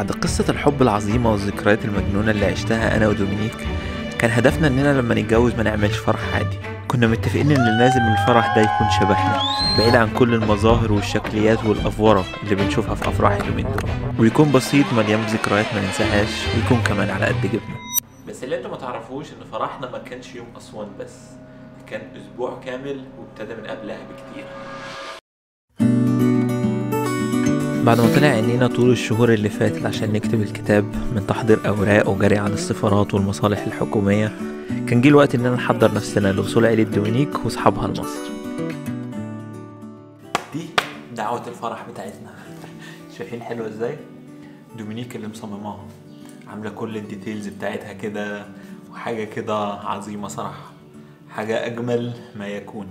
بعد قصة الحب العظيمة والذكريات المجنونة اللي عشتها أنا ودومينيك كان هدفنا إننا لما نتجوز ما نعملش فرح عادي كنا متفقين إن لازم الفرح ده يكون شبهنا بعيد عن كل المظاهر والشكليات والأفورة اللي بنشوفها في أفراح اليومين دول ويكون بسيط مليان بذكريات ما ننساهاش ويكون كمان على قد جبنا بس اللي انتوا ما تعرفوش ان فرحنا ما كانش يوم أسوان بس كان أسبوع كامل وابتدى من قبلها بكتير بعد ما طلع عينينا طول الشهور اللي فاتت عشان نكتب الكتاب من تحضير أوراق وجري على السفارات والمصالح الحكومية كان جه الوقت إننا نحضر نفسنا لوصول عيلة دومينيك وأصحابها لمصر دي دعوة الفرح بتاعتنا شايفين حلوة ازاي؟ دومينيك اللي مصمماها عاملة كل الديتيلز بتاعتها كده وحاجة كده عظيمة صراحة حاجة أجمل ما يكون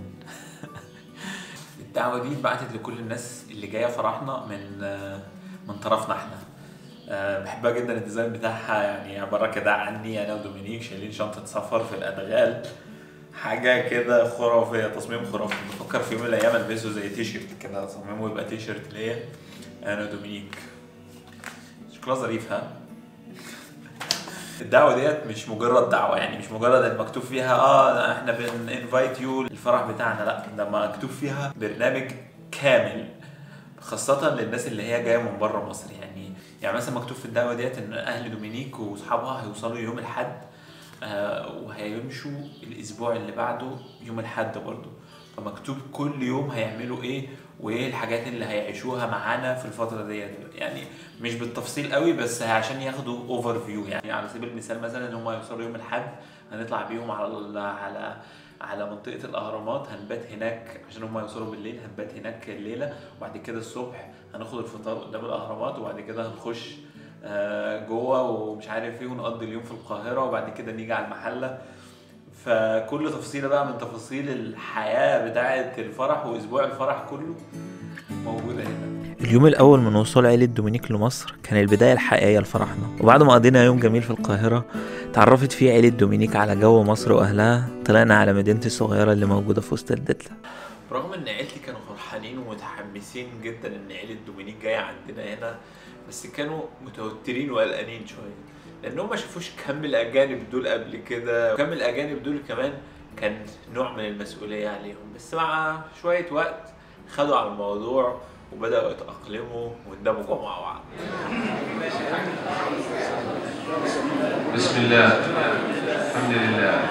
الدعوة دي اتبعتت لكل الناس اللي جاية فرحنا من من طرفنا احنا أه بحبها جدا الديزاين بتاعها يعني عبارة كده عني انا ودومينيك شايلين شنطة سفر في الادغال حاجة كده خرافية تصميم خرافي بفكر في يوم من الايام البسه زي تي شيرت كده اصممه يبقى تي شيرت ليا انا ودومينيك شكلها ظريف ها الدعوه ديت مش مجرد دعوه يعني مش مجرد ان مكتوب فيها اه احنا بننفايت يو الفرح بتاعنا لا ده مكتوب فيها برنامج كامل خاصة للناس اللي هي جاية من بره مصر يعني يعني مثلا مكتوب في الدعوة ديت ان اهل دومينيك واصحابها هيوصلوا يوم الاحد آه وهيمشوا الاسبوع اللي بعده يوم الاحد برضه فمكتوب كل يوم هيعملوا ايه وايه الحاجات اللي هيعيشوها معانا في الفتره ديت يعني مش بالتفصيل قوي بس عشان ياخدوا اوفر فيو يعني على سبيل المثال مثلا ان هم يوصلوا يوم الاحد هنطلع بيهم على على على منطقه الاهرامات هنبات هناك عشان هم يوصلوا بالليل هنبات هناك الليله وبعد كده الصبح هناخد الفطار قدام الاهرامات وبعد كده هنخش جوه ومش عارف ايه ونقضي اليوم في القاهره وبعد كده نيجي على المحله فكل تفصيله بقى من تفاصيل الحياه بتاعه الفرح واسبوع الفرح كله موجوده هنا اليوم الأول من وصول عيلة دومينيك لمصر كان البداية الحقيقية لفرحنا وبعد ما قضينا يوم جميل في القاهرة تعرفت فيه عيلة دومينيك على جو مصر وأهلها طلعنا على مدينتي الصغيرة اللي موجودة في وسط الدلتا رغم ان عيلتي كانوا فرحانين ومتحمسين جدا ان عيلة دومينيك جاية عندنا هنا بس كانوا متوترين وقلقانين شوية لان هم ما شافوش كم الاجانب دول قبل كده وكم الاجانب دول كمان كان نوع من المسؤوليه عليهم بس مع شويه وقت خدوا على الموضوع وبداوا يتاقلموا واندمجوا مع بعض بسم الله الحمد لله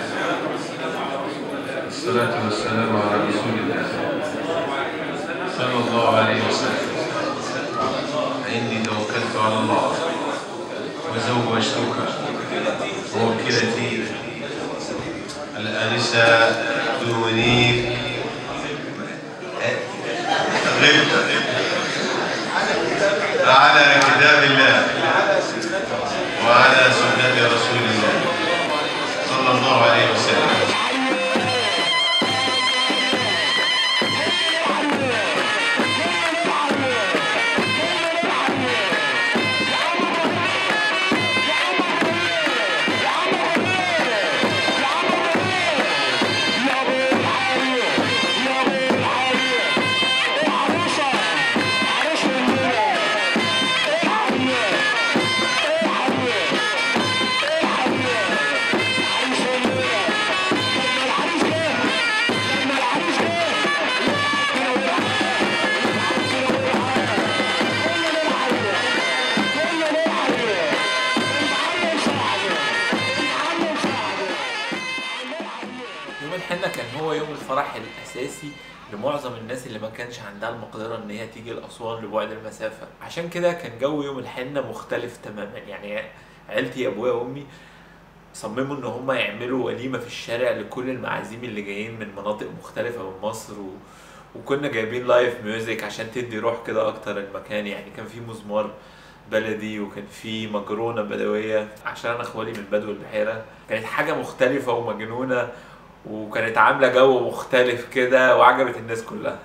الصلاة والسلام على رسول الله صلى الله عليه وسلم إني توكلت على الله وزوجتك موكلتي الآنسة دومينيك على كتاب الله وعلى سنة رسول الله صلى الله عليه وسلم الفرح الاساسي لمعظم الناس اللي ما كانش عندها المقدره ان هي تيجي لاسوان لبعد المسافه عشان كده كان جو يوم الحنه مختلف تماما يعني عيلتي ابويا وامي صمموا ان هم يعملوا وليمه في الشارع لكل المعازيم اللي جايين من مناطق مختلفه من مصر و... وكنا جايبين لايف ميوزك عشان تدي روح كده اكتر المكان يعني كان في مزمار بلدي وكان في مجرونه بدويه عشان انا اخوالي من بدو البحيره كانت حاجه مختلفه ومجنونه وكانت عامله جو مختلف كده وعجبت الناس كلها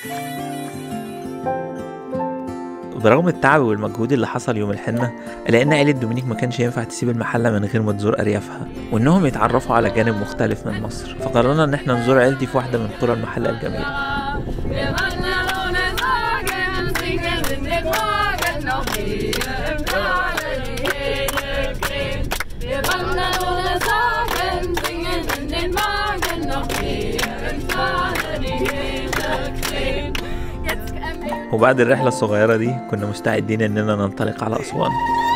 برغم التعب والمجهود اللي حصل يوم الحنة إلا إن عيلة دومينيك ما كانش ينفع تسيب المحلة من غير ما تزور أريافها وإنهم يتعرفوا على جانب مختلف من مصر فقررنا إن إحنا نزور عيلتي في واحدة من قرى المحلة الجميلة Wir wandern ohne Sorgen, singen in den Morgen noch hier im Tale die Hähne krähen. Wir wandern ohne Sorgen, singen in den Morgen noch hier im Tale die Hähne krähen. Jetzt kämen wir وبعد الرحلة الصغيرة دي كنا مستعدين إننا ننطلق على أسوان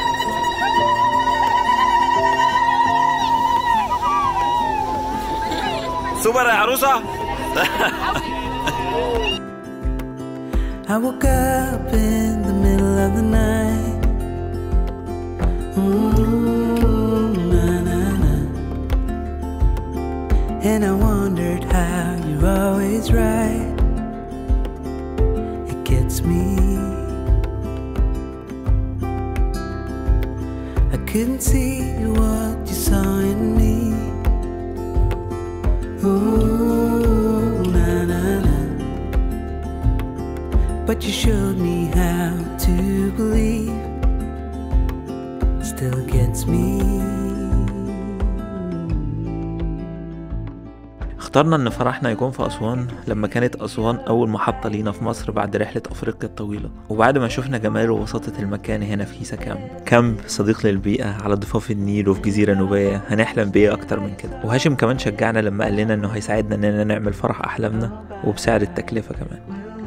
سوبر يا عروسة I woke up in the middle of the night. Ooh, na, na, na. And I wondered how you're always right. It gets me. I couldn't see what you saw in me. Ooh, na, na, na. But you showed me how to believe. Still gets me. اخترنا ان فرحنا يكون في اسوان لما كانت اسوان اول محطة لينا في مصر بعد رحلة افريقيا الطويلة وبعد ما شفنا جمال وبساطة المكان هنا في هيسا كامب كامب صديق للبيئة على ضفاف النيل وفي جزيرة نوبية هنحلم بيه اكتر من كده وهاشم كمان شجعنا لما قال لنا انه هيساعدنا اننا نعمل فرح احلامنا وبسعر التكلفة كمان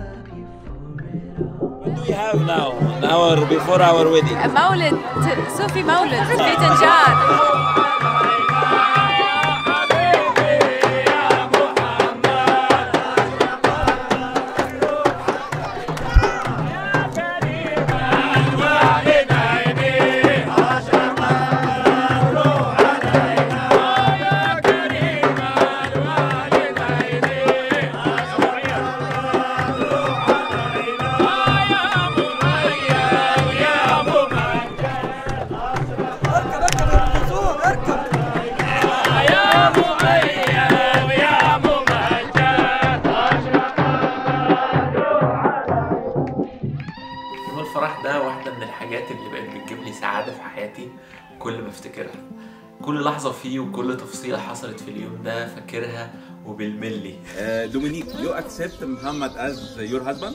مولد صوفي مولد في تنجار يوم الفرح ده واحدة من الحاجات اللي بقت بتجيب لي سعادة في حياتي كل ما افتكرها كل لحظة فيه وكل تفصيلة حصلت في اليوم ده فاكرها وبالملي Uh, Dominique, you accept Muhammad as your husband?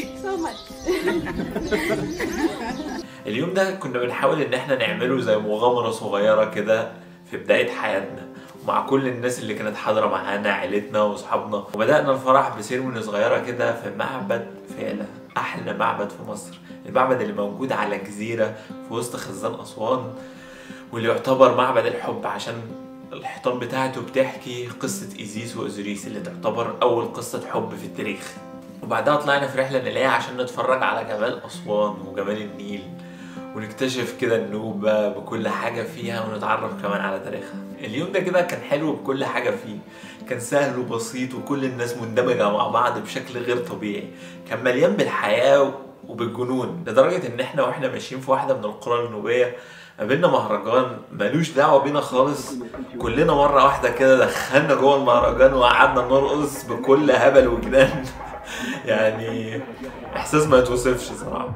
اليوم ده كنا بنحاول ان احنا نعمله زي مغامرة صغيرة كده في بداية حياتنا ومع كل الناس اللي كانت حاضرة معانا عيلتنا واصحابنا وبدأنا الفرح بسيرموني صغيرة كده في معبد فيلة أحلى معبد في مصر المعبد اللي موجود على جزيرة في وسط خزان أسوان واللي يعتبر معبد الحب عشان الحيطان بتاعته بتحكي قصة إيزيس وأوزوريس اللي تعتبر أول قصة حب في التاريخ وبعدها طلعنا في رحلة نيلية عشان نتفرج على جمال أسوان وجمال النيل ونكتشف كده النوبة بكل حاجة فيها ونتعرف كمان على تاريخها اليوم ده كده كان حلو بكل حاجة فيه كان سهل وبسيط وكل الناس مندمجة مع بعض بشكل غير طبيعي كان مليان بالحياة وبالجنون لدرجة ان احنا واحنا ماشيين في واحدة من القرى النوبية قابلنا مهرجان ملوش دعوة بينا خالص كلنا مرة واحدة كده دخلنا جوه المهرجان وقعدنا نرقص بكل هبل وجنان يعني احساس ما يتوصفش صراحة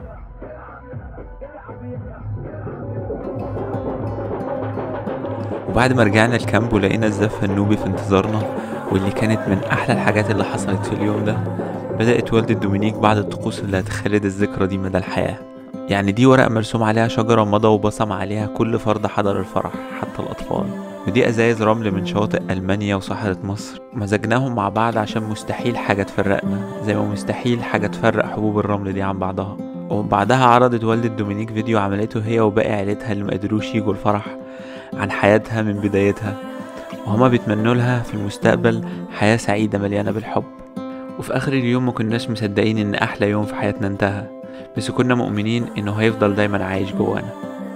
وبعد ما رجعنا الكامب ولقينا الزفة النوبي في انتظارنا واللي كانت من أحلى الحاجات اللي حصلت في اليوم ده بدأت والدة دومينيك بعض الطقوس اللي هتخلد الذكرى دي مدى الحياة يعني دي ورقة مرسوم عليها شجرة مضى وبصم عليها كل فرد حضر الفرح حتى الأطفال ودي أزايز رمل من شواطئ ألمانيا وصحراء مصر مزجناهم مع بعض عشان مستحيل حاجة تفرقنا زي ما مستحيل حاجة تفرق حبوب الرمل دي عن بعضها وبعدها عرضت والدة دومينيك فيديو عملته هي وباقي عيلتها اللي مقدروش يجوا الفرح عن حياتها من بدايتها وهما بيتمنوا لها في المستقبل حياة سعيدة مليانة بالحب وفي آخر اليوم ما كناش مصدقين إن أحلى يوم في حياتنا انتهى بس كنا مؤمنين إنه هيفضل دايما عايش جوانا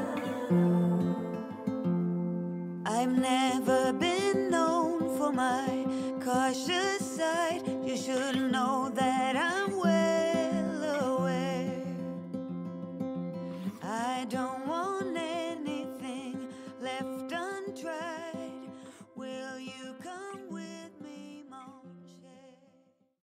I've never been known for my cautious side. You should know that I'm well aware. I don't want anything left untried.